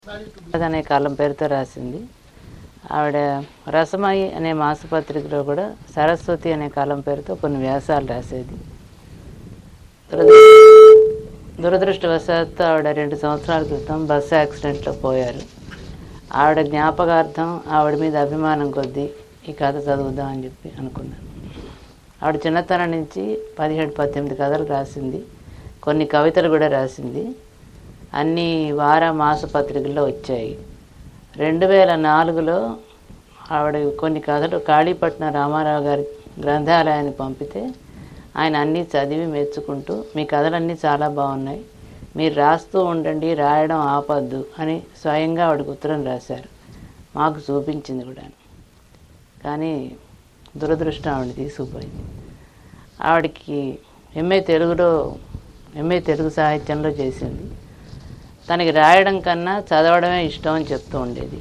అనే కాలం పేరుతో రాసింది ఆవిడ రసమయి అనే మాసపత్రికలో కూడా సరస్వతి అనే కాలం పేరుతో కొన్ని వ్యాసాలు రాసేది దురదృ- దురదృష్టవశాత్తు ఆవిడ రెండు సంవత్సరాల క్రితం బస్సు యాక్సిడెంట్లో పోయారు ఆవిడ జ్ఞాపకార్థం ఆవిడ మీద అభిమానం కొద్దీ ఈ కథ చదువుదాం అని చెప్పి అనుకున్నాను ఆవిడ చిన్నతనం నుంచి పదిహేడు పద్దెనిమిది కథలు రాసింది కొన్ని కవితలు కూడా రాసింది అన్ని వార మాస పత్రికల్లో వచ్చాయి రెండు వేల నాలుగులో ఆవిడ కొన్ని కథలు కాళీపట్నం రామారావు గారి గ్రంథాలయాన్ని పంపితే ఆయన అన్నీ చదివి మెచ్చుకుంటూ మీ కథలన్నీ చాలా బాగున్నాయి మీరు రాస్తూ ఉండండి రాయడం ఆపద్దు అని స్వయంగా ఆవిడకు ఉత్తరం రాశారు మాకు చూపించింది కూడా కానీ దురదృష్టం ఆవిడ తీసుకుపోయింది ఆవిడకి ఎంఏ తెలుగులో ఎంఏ తెలుగు సాహిత్యంలో చేసింది తనకి రాయడం కన్నా చదవడమే ఇష్టం అని చెప్తూ ఉండేది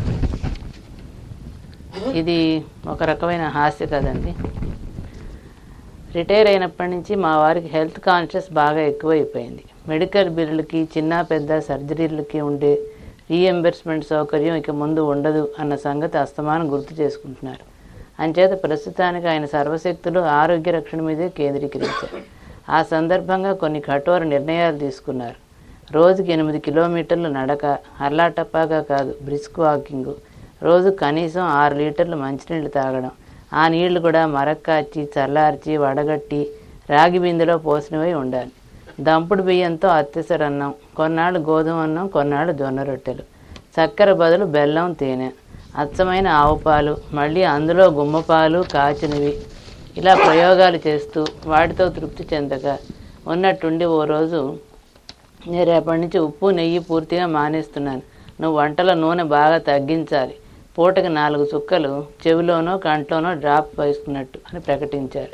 ఇది ఒక రకమైన హాస్య కదండి రిటైర్ అయినప్పటి నుంచి మా వారికి హెల్త్ కాన్షియస్ బాగా ఎక్కువైపోయింది మెడికల్ బిల్లులకి చిన్న పెద్ద సర్జరీలకి ఉండే రీఎంబర్స్మెంట్ సౌకర్యం ఇక ముందు ఉండదు అన్న సంగతి అస్తమానం గుర్తు చేసుకుంటున్నారు అంచేత ప్రస్తుతానికి ఆయన సర్వశక్తులు ఆరోగ్య రక్షణ మీదే కేంద్రీకరించారు ఆ సందర్భంగా కొన్ని కఠోర నిర్ణయాలు తీసుకున్నారు రోజుకి ఎనిమిది కిలోమీటర్లు నడక అర్లాటప్పాగా కాదు బ్రిస్క్ వాకింగ్ రోజు కనీసం ఆరు లీటర్లు మంచినీళ్ళు తాగడం ఆ నీళ్లు కూడా మరక్కాచి చల్లార్చి వడగట్టి రాగి బిందెలో పోసినవై ఉండాలి దంపుడు బియ్యంతో అత్తెసర అన్నం కొన్నాళ్ళు గోధుమ అన్నం కొన్నాళ్ళు జొన్న రొట్టెలు చక్కెర బదులు బెల్లం తేనె అచ్చమైన ఆవు పాలు మళ్ళీ అందులో గుమ్మపాలు కాచినవి ఇలా ప్రయోగాలు చేస్తూ వాటితో తృప్తి చెందక ఉన్నట్టుండి ఓ రోజు నేను రేపటి నుంచి ఉప్పు నెయ్యి పూర్తిగా మానేస్తున్నాను నువ్వు వంటల నూనె బాగా తగ్గించాలి పూటకి నాలుగు చుక్కలు చెవిలోనో కంట్లోనో డ్రాప్ వేసుకున్నట్టు అని ప్రకటించారు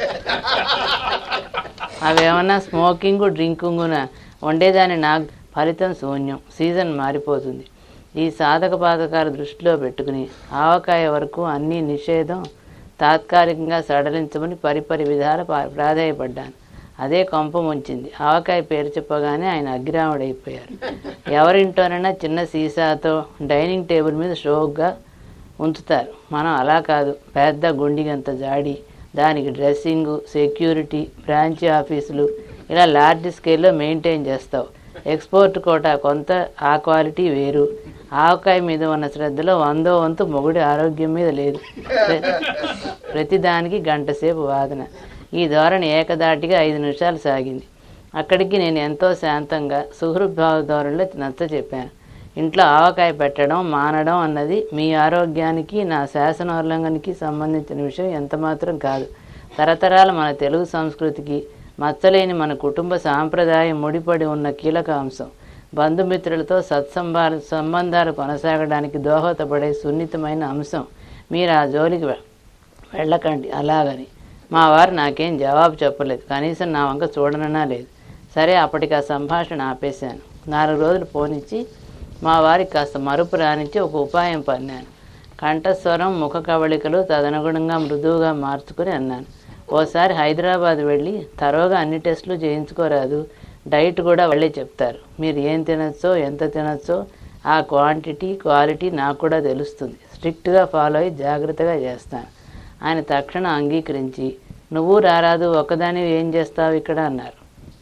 అవేమన్నా స్మోకింగ్ డ్రింకింగున వండేదాని నాకు ఫలితం శూన్యం సీజన్ మారిపోతుంది ఈ సాధక బాధకాలు దృష్టిలో పెట్టుకుని ఆవకాయ వరకు అన్ని నిషేధం తాత్కాలికంగా సడలించమని పరిపరి విధాల పా- ప్రాధేయపడ్డాను అదే కొంప ముంచింది ఆవకాయ పేరు చెప్పగానే ఆయన అగ్రాముడైపోయారు ఎవరింటోనైనా చిన్న సీసాతో డైనింగ్ టేబుల్ మీద షోక్గా ఉంచుతారు మనం అలా కాదు పెద్ద గుండిగంత జాడి దానికి డ్రెస్సింగు సెక్యూరిటీ బ్రాంచ్ ఆఫీసులు ఇలా లార్జ్ స్కేల్లో మెయింటైన్ చేస్తావు ఎక్స్పోర్ట్ కోటా కొంత ఆ క్వాలిటీ వేరు ఆవకాయ మీద ఉన్న శ్రద్ధలో వందో వంతు మొగుడి ఆరోగ్యం మీద లేదు ప్ర- ప్రతిదానికి గంట సేపు వాదన ఈ ధోరణి ఏకదాటిగా ఐదు నిమిషాలు సాగింది అక్కడికి నేను ఎంతో శాంతంగా సుహృద్భావ ధోరణిలో నచ్చ చెప్పాను ఇంట్లో ఆవకాయ పెట్టడం మానడం అన్నది మీ ఆరోగ్యానికి నా శాసనోల్లంఘనకి సంబంధించిన విషయం ఎంత మాత్రం కాదు తరతరాల మన తెలుగు సంస్కృతికి మచ్చలేని మన కుటుంబ సాంప్రదాయం ముడిపడి ఉన్న కీలక అంశం బంధుమిత్రులతో సత్సంబా సంబంధాలు కొనసాగడానికి దోహదపడే సున్నితమైన అంశం మీరు ఆ జోలికి వె- వెళ్ళకండి అలాగని మా వారు నాకేం జవాబు చెప్పలేదు కనీసం నా వంక చూడనన్నా లేదు సరే అప్పటికి ఆ సంభాషణ ఆపేశాను నాలుగు రోజులు పోనిచ్చి మా వారికి కాస్త మరుపు రానిచ్చి ఒక ఉపాయం పన్నాను కంఠస్వరం ముఖ కవళికలు తదనుగుణంగా మృదువుగా మార్చుకుని అన్నాను ఓసారి హైదరాబాద్ వెళ్ళి తరోగా అన్ని టెస్టులు చేయించుకోరాదు డైట్ కూడా వాళ్ళే చెప్తారు మీరు ఏం తినచ్చో ఎంత తినచ్చో ఆ క్వాంటిటీ క్వాలిటీ నాకు కూడా తెలుస్తుంది స్ట్రిక్ట్గా ఫాలో అయ్యి జాగ్రత్తగా చేస్తాను ఆయన తక్షణం అంగీకరించి నువ్వు రారాదు ఒకదాని ఏం చేస్తావు ఇక్కడ అన్నారు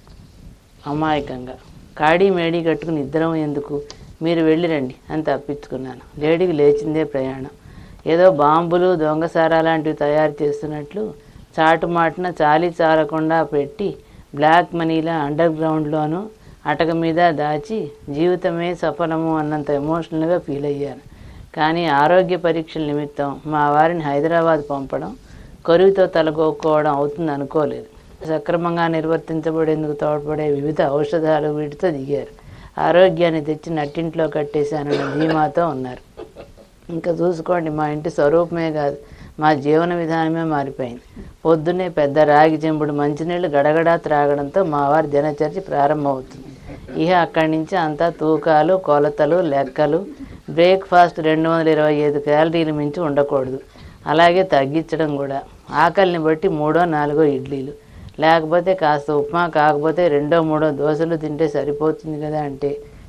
అమాయకంగా కాడీ మేడీ కట్టుకుని ఇద్దరం ఎందుకు మీరు వెళ్ళిరండి అని తప్పించుకున్నాను లేడీకి లేచిందే ప్రయాణం ఏదో బాంబులు దొంగసారా లాంటివి తయారు చేస్తున్నట్లు చాటుమాటున చాలీ చాలకుండా పెట్టి బ్లాక్ మనీలా అండర్ గ్రౌండ్లోనూ అటక మీద దాచి జీవితమే సఫలము అన్నంత ఎమోషనల్గా ఫీల్ అయ్యాను కానీ ఆరోగ్య పరీక్షల నిమిత్తం మా వారిని హైదరాబాద్ పంపడం కొరివితో తలగొక్కోవడం అవుతుంది అనుకోలేదు సక్రమంగా నిర్వర్తించబడేందుకు తోడ్పడే వివిధ ఔషధాలు వీటితో దిగారు ఆరోగ్యాన్ని తెచ్చి నట్టింట్లో కట్టేశానన్న ధీమాతో ఉన్నారు ఇంకా చూసుకోండి మా ఇంటి స్వరూపమే కాదు మా జీవన విధానమే మారిపోయింది పొద్దున్నే పెద్ద రాగి చెంబుడు మంచినీళ్ళు గడగడా త్రాగడంతో మా వారి దినచర్య ప్రారంభమవుతుంది ఇక అక్కడి నుంచి అంతా తూకాలు కొలతలు లెక్కలు బ్రేక్ఫాస్ట్ రెండు వందల ఇరవై ఐదు క్యాలరీలు మించి ఉండకూడదు అలాగే తగ్గించడం కూడా ఆకలిని బట్టి మూడో నాలుగో ఇడ్లీలు లేకపోతే కాస్త ఉప్మా కాకపోతే రెండో మూడో దోశలు తింటే సరిపోతుంది కదా అంటే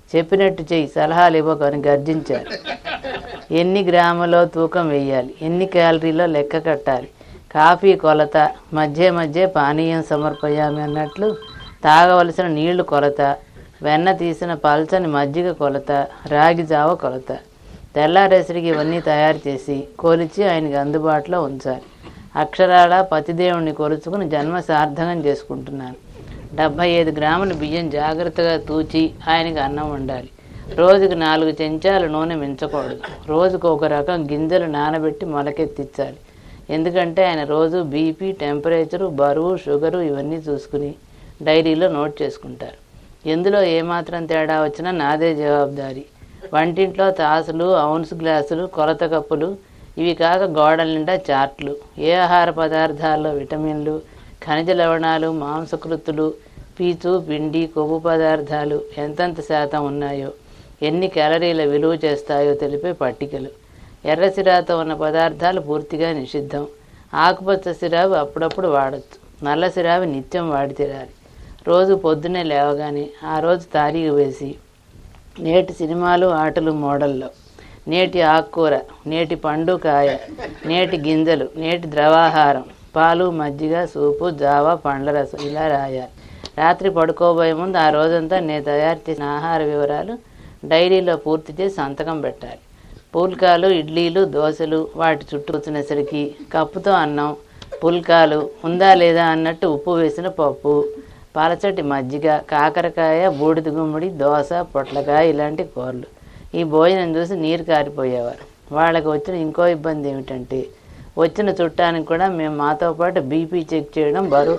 చెప్పినట్టు చెయ్యి సలహాలు ఇవ్వకు అని గర్జించారు ఎన్ని గ్రాములో తూకం వేయాలి ఎన్ని క్యాలరీలో లెక్క కట్టాలి కాఫీ కొలత మధ్య మధ్య పానీయం సమర్పయామి అన్నట్లు తాగవలసిన నీళ్లు కొలత వెన్న తీసిన పల్చని మజ్జిగ కొలత రాగి జావ కొలత తెల్లారేసరికి ఇవన్నీ తయారు చేసి కొలిచి ఆయనకి అందుబాటులో ఉంచాలి అక్షరాల పతిదేవుణ్ణి కొలుచుకుని జన్మ సార్థకం చేసుకుంటున్నాను డెబ్భై ఐదు గ్రాముల బియ్యం జాగ్రత్తగా తూచి ఆయనకి అన్నం వండాలి రోజుకు నాలుగు చెంచాలు నూనె మించకూడదు రోజుకు ఒక రకం గింజలు నానబెట్టి మొలకెత్తించాలి ఎందుకంటే ఆయన రోజు బీపీ టెంపరేచరు బరువు షుగరు ఇవన్నీ చూసుకుని డైరీలో నోట్ చేసుకుంటారు ఎందులో ఏమాత్రం తేడా వచ్చినా నాదే జవాబుదారీ వంటింట్లో తాసులు ఔన్స్ గ్లాసులు కొలత కప్పులు ఇవి కాక గోడల నిండా చార్ట్లు ఏ ఆహార పదార్థాల్లో విటమిన్లు ఖనిజ లవణాలు మాంసకృతులు పీచు పిండి కొవ్వు పదార్థాలు ఎంతెంత శాతం ఉన్నాయో ఎన్ని క్యాలరీల విలువ చేస్తాయో తెలిపే పట్టికలు ఎర్ర సిరాతో ఉన్న పదార్థాలు పూర్తిగా నిషిద్ధం ఆకుపచ్చ సిరావు అప్పుడప్పుడు వాడచ్చు నల్ల సిరావి నిత్యం వాడి తీరాలి రోజు పొద్దున్నే లేవగానే ఆ రోజు తారీఖు వేసి నేటి సినిమాలు ఆటలు మోడల్లో నేటి ఆకుకూర నేటి పండు కాయ నేటి గింజలు నేటి ద్రవాహారం పాలు మజ్జిగ సూపు జావా పండ్ల రసం ఇలా రాయాలి రాత్రి పడుకోబోయే ముందు ఆ రోజంతా నేను తయారు చేసిన ఆహార వివరాలు డైరీలో పూర్తి చేసి సంతకం పెట్టాలి పుల్కాలు ఇడ్లీలు దోశలు వాటి చుట్టూ కూర్చునేసరికి కప్పుతో అన్నం పుల్కాలు ఉందా లేదా అన్నట్టు ఉప్పు వేసిన పప్పు పలచటి మజ్జిగ కాకరకాయ బూడిద గుమ్మడి దోశ పొట్లకాయ ఇలాంటి కూరలు ఈ భోజనం చూసి నీరు కారిపోయేవారు వాళ్ళకి వచ్చిన ఇంకో ఇబ్బంది ఏమిటంటే వచ్చిన చుట్టానికి కూడా మేము మాతో పాటు బీపీ చెక్ చేయడం బరువు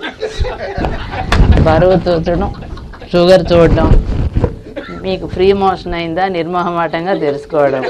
బరువు చూచడం షుగర్ చూడడం మీకు ఫ్రీ మోషన్ అయిందా నిర్మోహమాటంగా తెలుసుకోవడం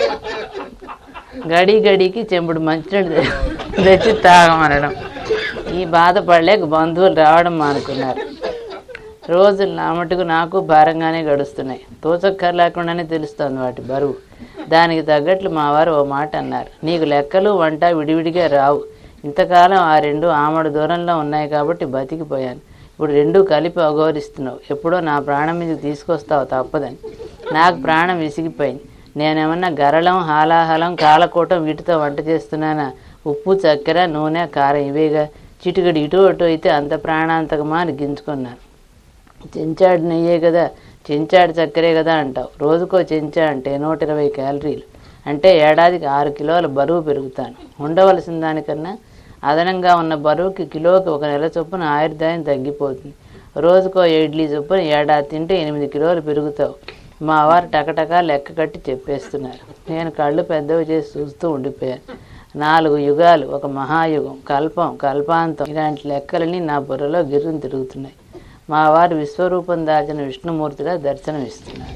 గడి గడికి చెంబుడు మంచినీళ్ళు తె- తెచ్చి తాగమనడం ఈ బాధపడలేక బంధువులు రావడం మానుకున్నారు రోజులు నా మటుకు నాకు భారంగానే గడుస్తున్నాయి తోచక్కర్లేకుండానే తెలుస్తోంది వాటి బరువు దానికి తగ్గట్లు మా వారు ఓ మాట అన్నారు నీకు లెక్కలు వంట విడివిడిగా రావు ఇంతకాలం ఆ రెండు ఆమడు దూరంలో ఉన్నాయి కాబట్టి బతికిపోయాను ఇప్పుడు రెండు కలిపి అఘోరిస్తున్నావు ఎప్పుడో నా ప్రాణం మీదకి తీసుకొస్తావు తప్పదని నాకు ప్రాణం విసిగిపోయింది నేనేమన్నా గరళం హాలాహలం కాలకూటం వీటితో వంట చేస్తున్నానా ఉప్పు చక్కెర నూనె కారం ఇవేగా చిటికడి ఇటు అటు అయితే అంత ప్రాణాంతకమా అని గింజుకున్నాను చెంచాడు నెయ్యే కదా చెంచాడు చక్కెరే కదా అంటావు రోజుకో చెంచా అంటే నూట ఇరవై క్యాలరీలు అంటే ఏడాదికి ఆరు కిలోల బరువు పెరుగుతాను ఉండవలసిన దానికన్నా అదనంగా ఉన్న బరువుకి కిలోకి ఒక నెల చొప్పున ఆయుర్దాయం తగ్గిపోతుంది రోజుకో ఇడ్లీ చొప్పున ఏడాది తింటే ఎనిమిది కిలోలు పెరుగుతావు మా వారు టకటకా లెక్క కట్టి చెప్పేస్తున్నారు నేను కళ్ళు పెద్దవి చేసి చూస్తూ ఉండిపోయాను నాలుగు యుగాలు ఒక మహాయుగం కల్పం కల్పాంతం ఇలాంటి లెక్కలని నా బుర్రలో గిర్రును తిరుగుతున్నాయి మా వారు విశ్వరూపం దాచిన విష్ణుమూర్తిగా దర్శనమిస్తున్నారు